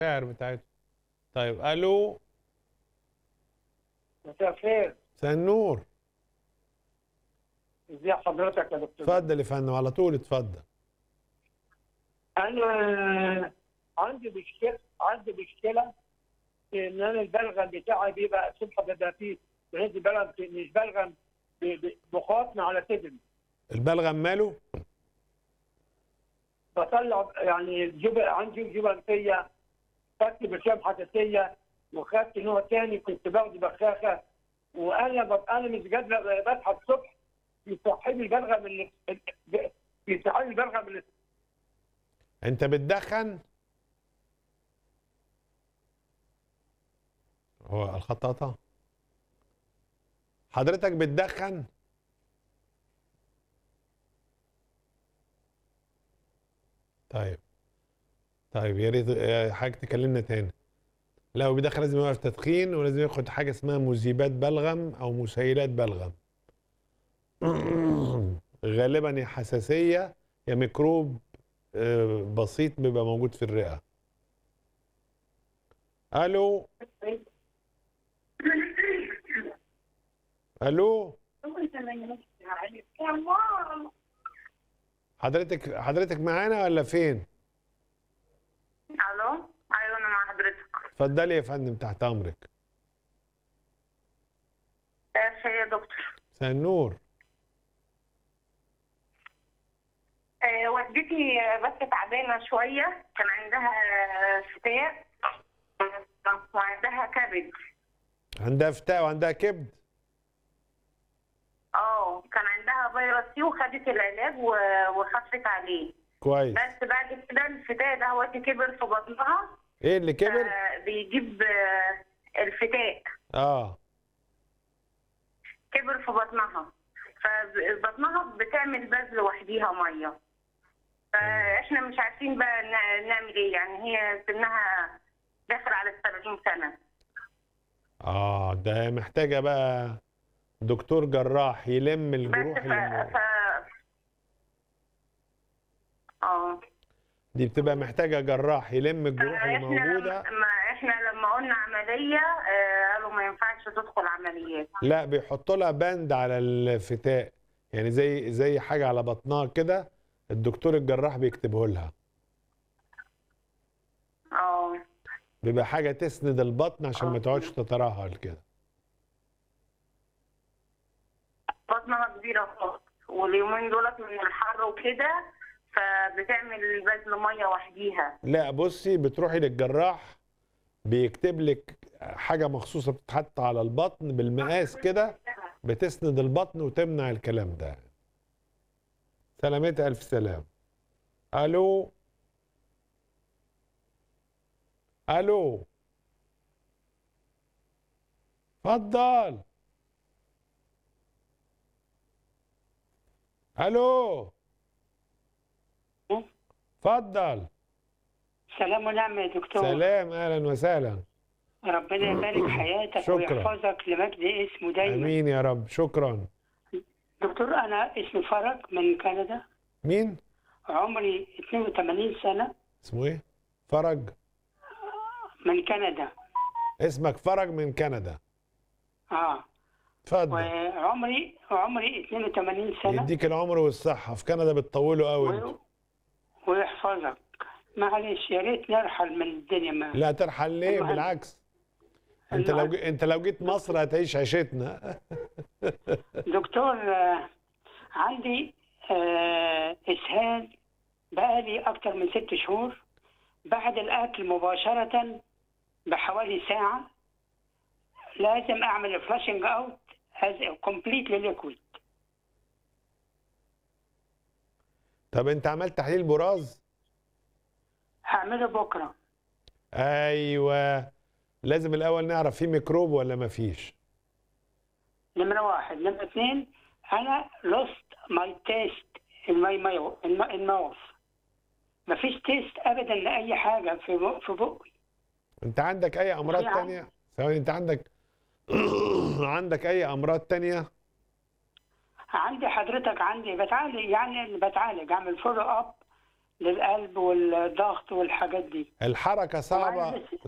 المشاعر بتاعته طيب الو مساء الخير مساء النور ازي حضرتك يا دكتور اتفضل يا فندم على طول اتفضل انا عندي مشكله عندي مشكله في ان انا البلغم بتاعي بيبقى الصبح بيبقى فيه بنزل بلغم مش بلغم ب- ب- بخاطني على صدري البلغم ماله بطلع يعني جيب عندي جيوب انفيه خدت برشام حساسيه وخدت نوع تاني كنت باخده بخاخه وانا ببقى انا مش قادر بصحى الصبح يصحيني البلغم اللي يصحيني البلغم اللي انت بتدخن هو الخط قطع حضرتك بتدخن طيب طيب يا ريت آه، حضرتك تكلمنا تاني لو بيدخن لازم يوقف تدخين ولازم ياخد حاجه اسمها مذيبات بلغم او مسيلات بلغم غالبا يا حساسيه يا ميكروب آه، بسيط بيبقى موجود في الرئه الو الو حضرتك حضرتك معانا ولا فين الو ايوه انا مع حضرتك اتفضلي يا فندم تحت امرك ايش يا دكتور مساء النور آه والدتي بس تعبانه شويه كان عندها فتاء وعندها كبد عندها فتاء وعندها كبد اه كان عندها فيروس سي وخدت العلاج و- وخفت عليه كويس بس بعد كده الفتاء ده هو كبر في بطنها ايه اللي كبر آه بيجيب آه الفتاء اه كبر في بطنها فبطنها بتعمل بذل لوحديها ميه فاحنا مش عارفين بقى ن- نعمل ايه يعني هي سنها داخل على السبعين سنه اه ده محتاجه بقى دكتور جراح يلم بس الجروح ف... اللي ف... اه دي بتبقى محتاجه جراح يلم الجروح اللي احنا موجوده لما احنا لما قلنا عمليه آه، قالوا ما ينفعش تدخل عمليات لا بيحطوا لها بند على الفتاء يعني زي زي حاجه على بطنها كده الدكتور الجراح بيكتبه لها اه بيبقى حاجه تسند البطن عشان ما تقعدش تترهل كده بطنها كبيره خالص واليومين دولت من الحر وكده فبتعمل بذل ميه وحديها لا بصي بتروحي للجراح بيكتب لك حاجه مخصوصه بتتحط على البطن بالمقاس كده بتسند البطن وتمنع الكلام ده سلامتها الف سلام الو الو اتفضل الو اتفضل سلام ونعمة يا دكتور سلام اهلا وسهلا ربنا يبارك حياتك شكرا. ويحفظك لمجد اسمه دايما امين يا رب شكرا دكتور أنا اسمي فرج من كندا مين عمري 82 سنة اسمه ايه فرج من كندا اسمك فرج من كندا اه اتفضل وعمري عمري 82 سنة يديك العمر والصحه في كندا بتطولوا قوي انتوا و... ويحفظك معلش يا ريت نرحل من الدنيا ما لا ترحل ليه المهم. بالعكس انت لو المهم. ج... انت لو جيت مصر هتعيش عيشتنا دكتور آه، عندي آه، اسهال بقالي اكتر من ست شهور بعد الاكل مباشره بحوالي ساعه لازم اعمل فلاشنج اوت كومبليتلي ليكويد طب انت عملت تحليل براز هعمله بكره ايوه لازم الاول نعرف في ميكروب ولا ما فيش نمره واحد نمره اثنين انا لوست ماي تيست ان ماي ماوث مفيش تيست ابدا لاي حاجه في بق- في بقي انت عندك اي امراض في عن- تانية ثواني انت عندك عندك اي امراض تانية عندي حضرتك عندي بتعالج يعني بتعالج اعمل فولو اب للقلب والضغط والحاجات دي الحركه صعبه وعايز-